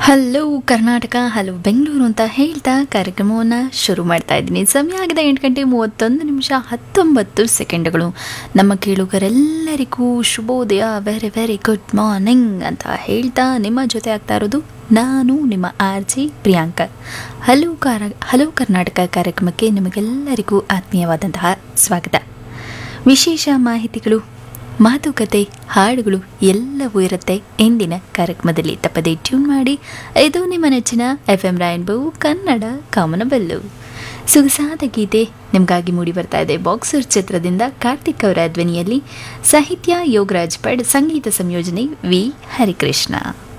hello Karnataka hello Bengaluru ಅಂತ ಹೇಳ್ತಾ ಕಾರ್ಯಕ್ರಮವನ್ನು ಶುರು ಮಾಡ್ತಾ ಇದ್ದೀನಿ ಸಮಯ ಆಗಿದೆ ಎಂಟು ಗಂಟೆ ಮೂವತ್ತೊಂದು ನಿಮಿಷ ಹತ್ತೊಂಬತ್ತು ಸೆಕೆಂಡ್ಗಳು ನಮ್ಮ ಕೇಳುಗರೆಲ್ಲರಿಗೂ ಶುಭೋದಯ ವೆರಿ ವೆರಿ ಗುಡ್ ಮಾರ್ನಿಂಗ್ ಅಂತ ಹೇಳ್ತಾ ನಿಮ್ಮ ಜೊತೆ ಆಗ್ತಾ ಇರೋದು ನಾನು ನಿಮ್ಮ ಆರ್ ಜಿ ಪ್ರಿಯಾಂಕ ಹಲೋ ಕಾರ ಹಲೋ ಕರ್ನಾಟಕ ಕಾರ್ಯಕ್ರಮಕ್ಕೆ ನಿಮಗೆಲ್ಲರಿಗೂ ಆತ್ಮೀಯವಾದಂತಹ ಸ್ವಾಗತ ವಿಶೇಷ ಮಾಹಿತಿಗಳು ಮಾತುಕತೆ ಹಾಡುಗಳು ಎಲ್ಲವೂ ಇರುತ್ತೆ ಇಂದಿನ ಕಾರ್ಯಕ್ರಮದಲ್ಲಿ ತಪ್ಪದೆ ಟ್ಯೂನ್ ಮಾಡಿ ಇದು ನಿಮ್ಮ ನೆಚ್ಚಿನ ಎಫ್ ಎಂ ರಾಯನ್ಬು ಕನ್ನಡ ಕಾಮನಬೆಲ್ಲು ಸೊಗಸಾದ ಗೀತೆ ನಿಮಗಾಗಿ ಮೂಡಿ ಬರ್ತಾ ಇದೆ ಬಾಕ್ಸರ್ ಚಿತ್ರದಿಂದ ಕಾರ್ತಿಕ್ ಅವರ ಧ್ವನಿಯಲ್ಲಿ ಸಾಹಿತ್ಯ ಯೋಗರಾಜ್ ಪಡ್ ಸಂಗೀತ ಸಂಯೋಜನೆ ವಿ ಹರಿಕೃಷ್ಣ